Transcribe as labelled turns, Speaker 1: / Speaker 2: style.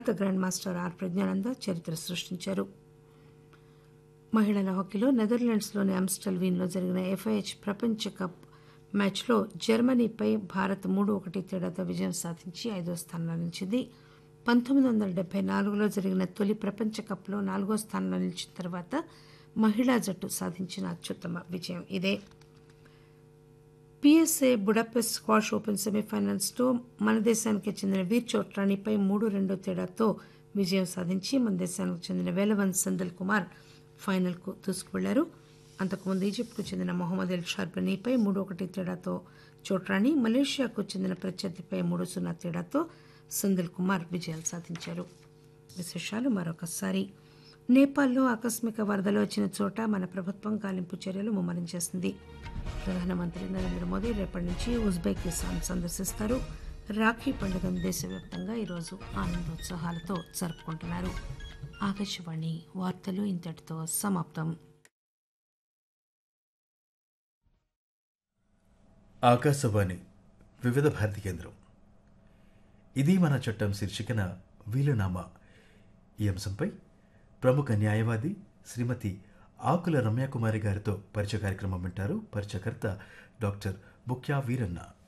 Speaker 1: భారత grand master are Praggnanandhaa చరిత్ర సృష్టించారు మహిళల హాకీలో నెదర్లాండ్స్లోని ఆమ్స్టల్ వీన్లో జరిగిన ఎఫ్ఐహెచ్ ప్రపంచ కప్ మ్యాచ్లో జర్మనీపై భారత్ మూడు ఒకటి తేడాతో విజయం సాధించి ఐదో స్థానంలో నిలిచింది పంతొమ్మిది వందల డెబ్బై నాలుగులో జరిగిన తొలి ప్రపంచ కప్లో నాలుగో స్థానంలో నిలిచిన తర్వాత మహిళా జట్టు సాధించిన అత్యుత్తమ విజయం ఇదే పిఎస్ఏ బుడాపెస్ట్ స్క్వాష్ ఓపెన్ సెమీఫైనల్స్లో మన దేశానికి చెందిన వీర్ చోట్రాణిపై మూడు రెండు తేడాతో విజయం సాధించి మన దేశానికి చెందిన వేలవన్ సందల్ కుమార్ ఫైనల్కు దూసుకువెళ్లారు అంతకుముందు ఈజిప్ట్కు చెందిన మొహమ్మద్ ఎల్ షార్బనీపై మూడు ఒకటి తేడాతో చోట్రాణి మలేషియాకు చెందిన ప్రత్యర్థిపై మూడు సున్నా తేడాతో సందల్ కుమార్ విజయాలు సాధించారు విశేషాలు మరొకసారి నేపాల్లో ఆకస్మిక వరదలు వచ్చిన చోట మన ప్రభుత్వం గాలింపు చర్యలు ముమ్మరం చేసింది ప్రధానమంత్రి నరేంద్ర మోదీ రేపటి నుంచి ఉజ్బెకిస్తాన్ సందర్శిస్తారు రాఖీ పండుగను దేశవ్యాప్తంగా ఈరోజు ఆనందోత్సాహాలతో జరుపుకుంటున్నారు ఆకాశవాణి వార్తలు ఇంతటితో సమాప్తం
Speaker 2: ఆకాశవాణి వివిధ భారతి కేంద్రం ఇది మన చట్టం శీర్షికన వీలునామా ఈ అంశంపై ప్రముఖ న్యాయవాది శ్రీమతి ఆకుల రమ్యాకుమారి గారితో పరిచయ కార్యక్రమం వింటారు పరిచయకర్త డాక్టర్ బుక్యా వీరన్న